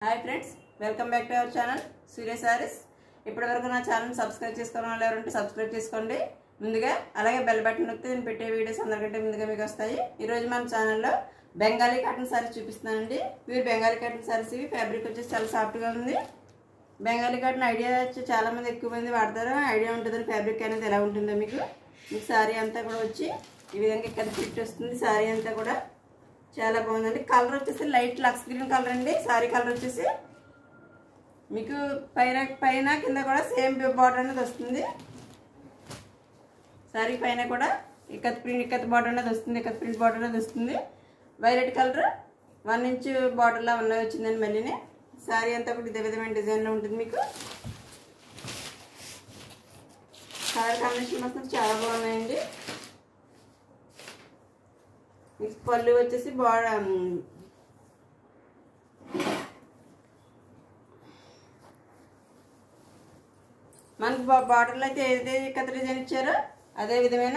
hi friends welcome back to our channel Surya Sarees ఇప్పటి వరకు నా ఛానల్ సబ్స్క్రైబ్ చేసుకోవడం వాళ్ళు ఎవరంటే సబ్స్క్రైబ్ చేసుకోండి ముందుగా అలాగే బెల్ బటన్ నొక్కితే నేను పెట్టే వీడియోస్ అందరికంటే ముందుగా మీకు వస్తాయి ఈరోజు మన ఛానల్లో బెంగాలీ కాటన్ సారీస్ చూపిస్తున్నానండి ప్యూర్ బెంగాలీ కాటన్ సారీస్ ఇవి ఫ్యాబ్రిక్ వచ్చేసి చాలా సాఫ్ట్గా ఉంది బెంగాలీ కాటన్ ఐడియా వచ్చి చాలా మంది ఎక్కువ మంది వాడతారు ఐడియా ఉంటుందని ఫ్యాబ్రిక్ అనేది ఎలా ఉంటుందో మీకు మీకు సారీ అంతా కూడా వచ్చి ఈ విధంగా ఇక్కడ ఫిట్ వస్తుంది సారీ అంతా కూడా చాలా బాగుందండి కలర్ వచ్చేసి లైట్ లక్స్ గ్రీన్ కలర్ అండి సారీ కలర్ వచ్చేసి మీకు పైన పైన కింద కూడా సేమ్ బార్డర్ అనేది వస్తుంది సారీ పైన కూడా ఇక్కత్ ప్రింట్ ఇక్కత్ బార్డర్ అనేది వస్తుంది ఇక్కత్ ప్రింట్ బార్డర్ అనేది వస్తుంది వైలెట్ కలర్ వన్ ఇంచ్ బార్డర్లా ఉన్నది వచ్చిందండి మళ్ళీనే సారీ అంతా కూడా ఇదే విధమైన డిజైన్లో ఉంటుంది మీకు కలర్ కాంబినేషన్ మాత్రం చాలా బాగున్నాయండి మీకు పళ్ళు వచ్చేసి బార్డర్ మనకి బార్డర్లో అయితే ఏదైతే కథ డిజైన్ ఇచ్చారో అదే విధమైన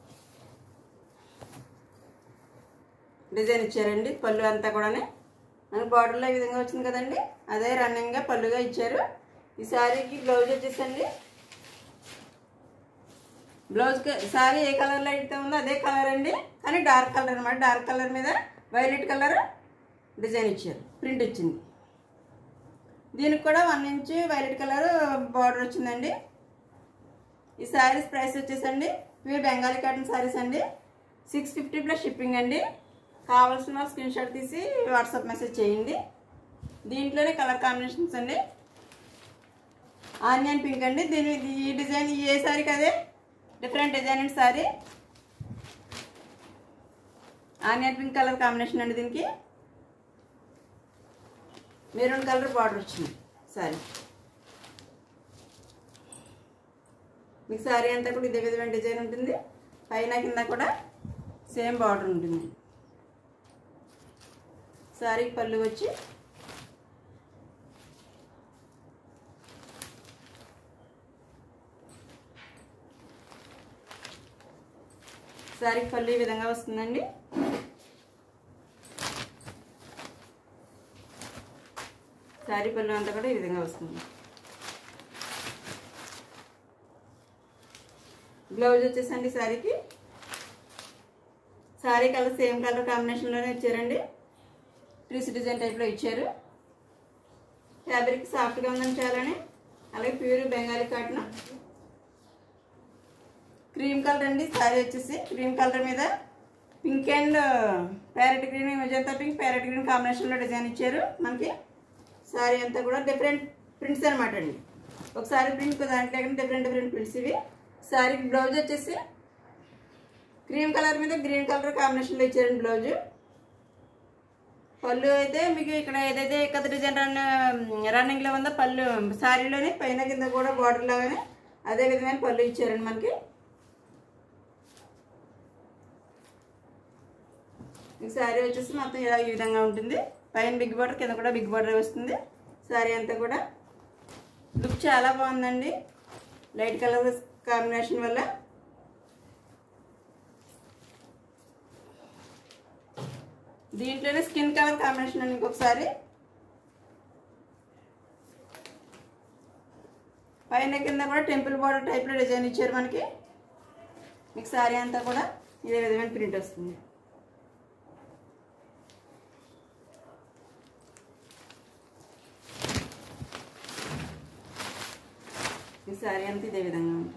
డిజైన్ ఇచ్చారండి పళ్ళు అంతా కూడా మనకి బార్డర్లో ఈ విధంగా వచ్చింది కదండి అదే రన్నింగ్గా పళ్ళుగా ఇచ్చారు ఈ శారీకి బ్లౌజ్ వచ్చేసండి బ్లౌజ్ శారీ ఏ కలర్లో అయితే ఉందో అదే కలర్ అండి కానీ డార్క్ కలర్ అనమాట డార్క్ కలర్ మీద వైలెట్ కలర్ డిజైన్ ఇచ్చారు ప్రింట్ వచ్చింది దీనికి కూడా one inch violet colour border వచ్చిందండి ఈ శారీస్ ప్రైస్ వచ్చేసండి ప్యూర్ బెంగాలీ కాటన్ శారీస్ అండి సిక్స్ ఫిఫ్టీ ప్లస్ షిప్పింగ్ అండి కావాల్సిన స్క్రీన్ షాట్ తీసి వాట్సాప్ మెసేజ్ చేయండి దీంట్లోనే కలర్ కాంబినేషన్స్ అండి ఆనియన్ పింక్ అండి దీని ఈ డిజైన్ ఏ శారీకి అదే different design and sari onion pink colour combination అండి దీనికి మెరూన్ కలర్ బార్డర్ వచ్చింది సారీ మీకు సారీ అంతా కూడా ఇదే విధమైన డిజైన్ ఉంటుంది పైన కింద కూడా సేమ్ బార్డర్ ఉంటుంది సారీకి పళ్ళు వచ్చి సారీకి పళ్ళు ఈ విధంగా వస్తుందండి శారీ పళ్ళు అంతా కూడా ఈ విధంగా వస్తుంది బ్లౌజ్ వచ్చేసండి శారీకి శారీ కలర్ సేమ్ కలర్ కాంబినేషన్లోనే ఇచ్చారండి ట్రీస్ డిజైన్ టైప్లో ఇచ్చారు ఫ్యాబ్రిక్ సాఫ్ట్గా ఉందని చాలని అలాగే pure Bengali cotton cream colour అండి శారీ వచ్చేసి క్రీమ్ కలర్ మీద pink and parrot green magenta pink parrot green కాంబినేషన్లో డిజైన్ ఇచ్చారు మనకి శారీ అంతా కూడా డిఫరెంట్ ప్రింట్స్ అనమాట అండి ఒకసారి ప్రింట్ దాంట్లో డిఫరెంట్ డిఫరెంట్ ప్రింట్స్ ఇవి శారీ బ్లౌజ్ వచ్చేసి క్రీమ్ కలర్ మీద గ్రీన్ కలర్ కాంబినేషన్లో ఇచ్చారండి బ్లౌజ్ పళ్ళు అయితే మీకు ఇక్కడ ఏదైతే కథ డిజైన్ రన్ రన్నింగ్లో ఉందో పళ్ళు శారీలోనే పైన కింద కూడా బార్డర్ లాగానే అదే విధమైన పళ్ళు ఇచ్చారండి మనకి ఈ శారీ వచ్చేసి మొత్తం ఇలా ఈ విధంగా ఉంటుంది పైన బిగ్ బార్డర్ కింద కూడా బిగ్ బార్డర్ వస్తుంది శారీ అంతా కూడా లుక్ చాలా బాగుందండి లైట్ కలర్ కాంబినేషన్ వల్ల దీంట్లోనే స్కిన్ కలర్ కాంబినేషన్ అండి ఇంకొకసారి పైన కింద కూడా టెంపుల్ బార్డర్ టైప్లో డిజైన్ ఇచ్చారు మనకి మీకు శారీ అంతా కూడా ఇదే విధమైన ప్రింట్ వస్తుంది ఈ శారీ అంతా ఇదే విధంగా ఉంటుంది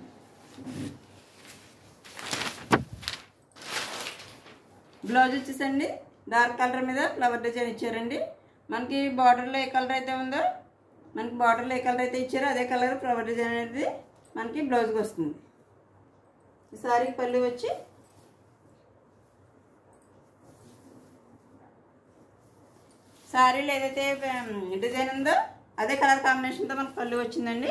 బ్లౌజ్ వచ్చేసండి డార్క్ కలర్ మీద ఫ్లవర్ డిజైన్ ఇచ్చారండి మనకి బార్డర్లో ఏ కలర్ అయితే ఉందో మనకి బార్డర్లో ఏ కలర్ అయితే ఇచ్చారో అదే కలర్ ఫ్లవర్ డిజైన్ అనేది మనకి బ్లౌజ్కి వస్తుంది ఈ శారీకి పళ్ళు వచ్చి శారీలో ఏదైతే డిజైన్ ఉందో అదే కలర్ కాంబినేషన్తో మనకు పళ్ళు వచ్చిందండి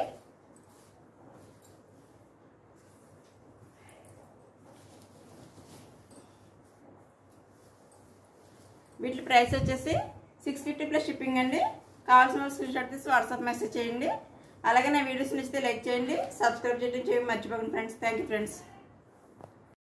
వీటి ప్రైస్ వచ్చేసి సిక్స్ ఫిఫ్టీ ప్లస్ షిప్పింగ్ అండి కావాల్సిన స్క్రీన్ షాట్ తీసి వాట్సాప్ మెసేజ్ చేయండి అలాగే నా వీడియోస్ నచ్చితే లైక్ చేయండి సబ్స్క్రైబ్ చేయడం చేయడం మర్చిపోకండి ఫ్రెండ్స్ థ్యాంక్ యూ ఫ్రెండ్స్